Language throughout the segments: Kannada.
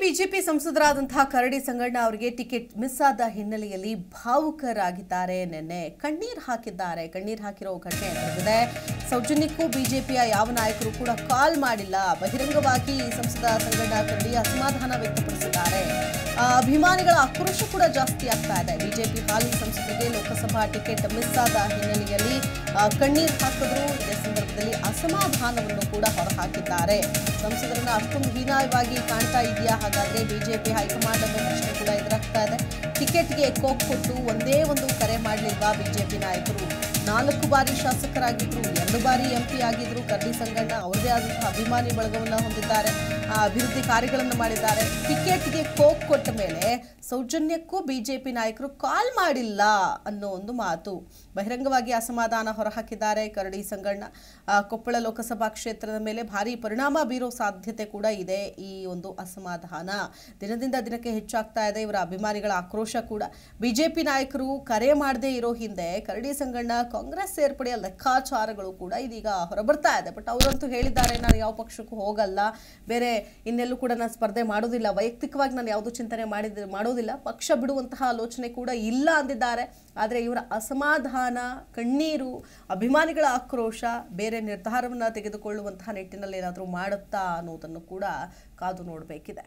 ಬಿಜೆಪಿ ಸಂಸದರಾದಂತಹ ಕರಡಿ ಸಂಗಣ್ಣ ಅವರಿಗೆ ಟಿಕೆಟ್ ಮಿಸ್ ಆದ ಹಿನ್ನೆಲೆಯಲ್ಲಿ ಭಾವುಕರಾಗಿದ್ದಾರೆ ನಿನ್ನೆ ಕಣ್ಣೀರ್ ಹಾಕಿದ್ದಾರೆ ಕಣ್ಣೀರ್ ಹಾಕಿರೋ ಘಟನೆ ನಡೆದಿದೆ ಸೌಜನ್ಯಕ್ಕೂ ಬಿಜೆಪಿಯ ಯಾವ ನಾಯಕರು ಕೂಡ ಕಾಲ್ ಮಾಡಿಲ್ಲ ಬಹಿರಂಗವಾಗಿ ಸಂಸದ ಸಂಗಣ್ಣ ಕರಡಿ ಅಸಮಾಧಾನ ವ್ಯಕ್ತಪಡಿಸಿದ್ದಾರೆ ಆ, ಅಭಿಮಾನಿಗಳ ಆಕ್ರೋಶ ಕೂಡ ಜಾಸ್ತಿ ಆಗ್ತಾ ಇದೆ ಬಿಜೆಪಿ ಹಾಲಿ ಸಂಸದರಿಗೆ ಲೋಕಸಭಾ ಟಿಕೆಟ್ ಮಿಸ್ ಆದ ಹಿನ್ನೆಲೆಯಲ್ಲಿ ಆ, ಕಣ್ಣೀರ್ ಹಾಕಿದ್ರು ಇದೇ ಸಂದರ್ಭದಲ್ಲಿ ಅಸಮಾಧಾನವನ್ನು ಕೂಡ ಹೊರಹಾಕಿದ್ದಾರೆ ಸಂಸದರನ್ನ ಅಷ್ಟೊಂದು ಹೀನಾಯವಾಗಿ ಕಾಣ್ತಾ ಇದೆಯಾ ಹಾಗಾದ್ರೆ ಬಿಜೆಪಿ ಹೈಕಮಾಂಡ್ ಅನ್ನೋ ಪ್ರಶ್ನೆ ಕೂಡ ಎದುರಾಗ್ತಾ ಇದೆ ಟಿಕೆಟ್ಗೆ ಕೋಕ್ ಕೊಟ್ಟು ಒಂದೇ ಒಂದು ಕರೆ ಮಾಡಲಿಲ್ವಾ ಬಿಜೆಪಿ ನಾಯಕರು ನಾಲ್ಕು ಬಾರಿ ಶಾಸಕರಾಗಿದ್ರು ಎರಡು ಬಾರಿ ಎಂಪಿ ಆಗಿದ್ರು ಕರ್ಡಿ ಸಂಗಣ್ಣ ಅವರದೇ ಆದಂತಹ ಅಭಿಮಾನಿ ಬಳಗವನ್ನ ಹೊಂದಿದ್ದಾರೆ ಆ ಅಭಿವೃದ್ಧಿ ಕಾರ್ಯಗಳನ್ನು ಮಾಡಿದ್ದಾರೆ ಟಿಕೆಟ್ಗೆ ಕೋಕ್ ಕೊಟ್ಟ ಮೇಲೆ ಸೌಜನ್ಯಕ್ಕೂ ಬಿಜೆಪಿ ನಾಯಕರು ಕಾಲ್ ಮಾಡಿಲ್ಲ ಅನ್ನೋ ಒಂದು ಮಾತು ಬಹಿರಂಗವಾಗಿ ಅಸಮಾಧಾನ ಹೊರಹಾಕಿದ್ದಾರೆ ಕರಡಿ ಸಂಗಣ್ಣ ಆ, ಕೊಪ್ಪಳ ಲೋಕಸಭಾ ಕ್ಷೇತ್ರದ ಮೇಲೆ ಭಾರಿ ಪರಿಣಾಮ ಬೀರೋ ಸಾಧ್ಯತೆ ಕೂಡ ಇದೆ ಈ ಒಂದು ಅಸಮಾಧಾನ ದಿನದಿಂದ ದಿನಕ್ಕೆ ಹೆಚ್ಚಾಗ್ತಾ ಇದೆ ಇವರ ಅಭಿಮಾನಿಗಳ ಆಕ್ರೋಶ ಕೂಡ ಬಿಜೆಪಿ ನಾಯಕರು ಕರೆ ಮಾಡದೇ ಇರೋ ಹಿಂದೆ ಕರಡಿ ಸಂಗಣ್ಣ ಕಾಂಗ್ರೆಸ್ ಸೇರ್ಪಡೆಯ ಲೆಕ್ಕಾಚಾರಗಳು ಕೂಡ ಇದೀಗ ಹೊರಬರ್ತಾ ಇದೆ ಬಟ್ ಅವರಂತೂ ಹೇಳಿದ್ದಾರೆ ನಾನು ಯಾವ ಪಕ್ಷಕ್ಕೂ ಹೋಗಲ್ಲ ಬೇರೆ ಇನ್ನೆಲ್ಲೂ ಕೂಡ ನಾನು ಸ್ಪರ್ಧೆ ಮಾಡೋದಿಲ್ಲ ವೈಯಕ್ತಿಕವಾಗಿ ನಾನು ಯಾವುದು ಚಿಂತನೆ ಮಾಡಿದ ಮಾಡೋದಿಲ್ಲ ಪಕ್ಷ ಬಿಡುವಂತಹ ಆಲೋಚನೆ ಕೂಡ ಇಲ್ಲ ಅಂದಿದ್ದಾರೆ ಆದರೆ ಇವರ ಅಸಮಾಧಾನ ಕಣ್ಣೀರು ಅಭಿಮಾನಿಗಳ ಆಕ್ರೋಶ ಬೇರೆ ನಿರ್ಧಾರವನ್ನು ತೆಗೆದುಕೊಳ್ಳುವಂತಹ ನಿಟ್ಟಿನಲ್ಲಿ ಏನಾದರೂ ಮಾಡುತ್ತಾ ಅನ್ನೋದನ್ನು ಕೂಡ ಕಾದು ನೋಡಬೇಕಿದೆ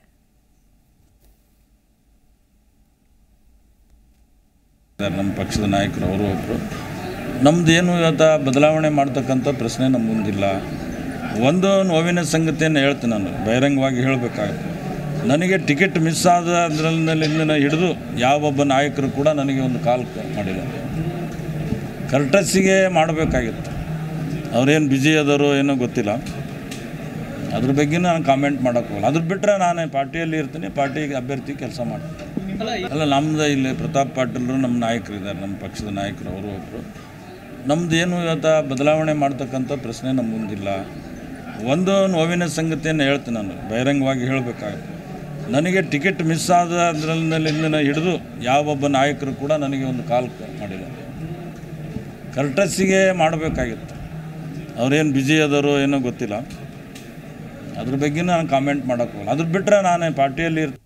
ಸರ್ ನಮ್ಮ ಪಕ್ಷದ ನಾಯಕರು ಅವರು ಒಬ್ಬರು ನಮ್ದು ಏನು ಇವತ್ತು ಬದಲಾವಣೆ ಮಾಡ್ತಕ್ಕಂಥ ಪ್ರಶ್ನೆ ನಮ್ಮ ಮುಂದಿಲ್ಲ ಒಂದು ನೋವಿನ ಸಂಗತಿಯನ್ನು ಹೇಳ್ತೀನಿ ನಾನು ಬಹಿರಂಗವಾಗಿ ಹೇಳಬೇಕಾಗುತ್ತೆ ನನಗೆ ಟಿಕೆಟ್ ಮಿಸ್ ಆದ ಅದರಲ್ಲಿಂದ ಹಿಡಿದು ಯಾವೊಬ್ಬ ನಾಯಕರು ಕೂಡ ನನಗೆ ಒಂದು ಕಾಲ್ ಮಾಡಿಲ್ಲ ಕರ್ಟಸಿಗೆ ಮಾಡಬೇಕಾಗಿತ್ತು ಅವ್ರೇನು ಬ್ಯುಸಿ ಅದಾರೋ ಏನೋ ಗೊತ್ತಿಲ್ಲ ಅದ್ರ ಬಗ್ಗೆ ನಾನು ಕಾಮೆಂಟ್ ಮಾಡೋಕ್ಕೆ ಹೋಗಲ್ಲ ಅದ್ರ ಬಿಟ್ಟರೆ ನಾನು ಪಾರ್ಟಿಯಲ್ಲಿ ಇರ್ತೀನಿ ಪಾರ್ಟಿಗೆ ಅಭ್ಯರ್ಥಿ ಕೆಲಸ ಮಾಡ್ತೀನಿ ಅಲ್ಲ ನಮ್ದು ಇಲ್ಲಿ ಪ್ರತಾಪ್ ಪಾಟೀಲ್ರು ನಮ್ಮ ನಾಯಕರು ಇದ್ದಾರೆ ನಮ್ಮ ಪಕ್ಷದ ನಾಯಕರು ಅವರು ಒಬ್ಬರು ನಮ್ದು ಏನು ಇವತ್ತು ಬದಲಾವಣೆ ಮಾಡ್ತಕ್ಕಂಥ ಪ್ರಶ್ನೆ ನಮ್ಮ ಮುಂದಿಲ್ಲ ಒಂದು ನೋವಿನ ಸಂಗತಿಯನ್ನು ಹೇಳ್ತೀನಿ ನಾನು ಬಹಿರಂಗವಾಗಿ ಹೇಳಬೇಕಾಗುತ್ತೆ ನನಗೆ ಟಿಕೆಟ್ ಮಿಸ್ ಆದ ಅದರಲ್ಲಿಂದ ಹಿಡಿದು ಯಾವೊಬ್ಬ ನಾಯಕರು ಕೂಡ ನನಗೆ ಒಂದು ಕಾಲ್ ಮಾಡಿಲ್ಲ ಕರ್ಟಸಿಗೆ ಮಾಡಬೇಕಾಗಿತ್ತು ಅವ್ರೇನು ಬ್ಯುಸಿ ಅದಾರೋ ಏನೋ ಗೊತ್ತಿಲ್ಲ ಅದ್ರ ಬಗ್ಗೆ ನಾನು ಕಾಮೆಂಟ್ ಮಾಡೋಕ್ಕೆ ಹೋಗಲ್ಲ ಅದ್ರ ಬಿಟ್ಟರೆ ನಾನು ಪಾರ್ಟಿಯಲ್ಲಿ ಇರ್ತೀನಿ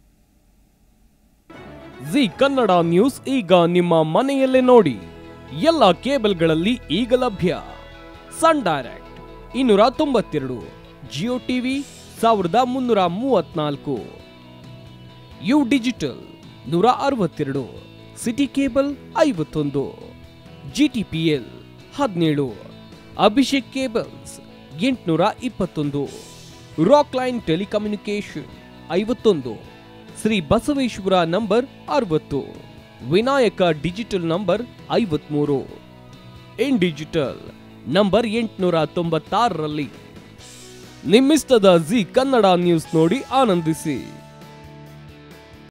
ಜಿ ಕನ್ನಡ ನ್ಯೂಸ್ ಈಗ ನಿಮ್ಮ ಮನೆಯಲ್ಲೇ ನೋಡಿ ಎಲ್ಲ ಕೇಬಲ್ಗಳಲ್ಲಿ ಈಗ ಲಭ್ಯ ಸನ್ ಡೈರೆಕ್ಟ್ ಇನ್ನೂರ ತೊಂಬತ್ತೆರಡು ಜಿಯೋ ಟಿವಿ ಸಾವಿರದ ಮುನ್ನೂರ ಮೂವತ್ನಾಲ್ಕು ಯು ಡಿಜಿಟಲ್ ನೂರ ಅರವತ್ತೆರಡು ಸಿಟಿ ಕೇಬಲ್ ಐವತ್ತೊಂದು ಜಿ ಟಿ ಪಿ ಎಲ್ ಹದಿನೇಳು ಅಭಿಷೇಕ್ ಕೇಬಲ್ಸ್ ಎಂಟುನೂರ ಇಪ್ಪತ್ತೊಂದು ರಾಕ್ ಲೈನ್ ಟೆಲಿಕಮ್ಯುನಿಕೇಶನ್ ಐವತ್ತೊಂದು ಶ್ರೀ ಬಸವೇಶ್ವರ ನಂಬರ್ ಅರವತ್ತು ವಿನಾಯಕ ಡಿಜಿಟಲ್ ನಂಬರ್ ಐವತ್ಮೂರು ಇನ್ ಡಿಜಿಟಲ್ ನಂಬರ್ ಎಂಟುನೂರ ತೊಂಬತ್ತಾರರಲ್ಲಿ ನಿಮ್ಮಿಸ್ತದ ಜಿ ಕನ್ನಡ ನ್ಯೂಸ್ ನೋಡಿ ಆನಂದಿಸಿ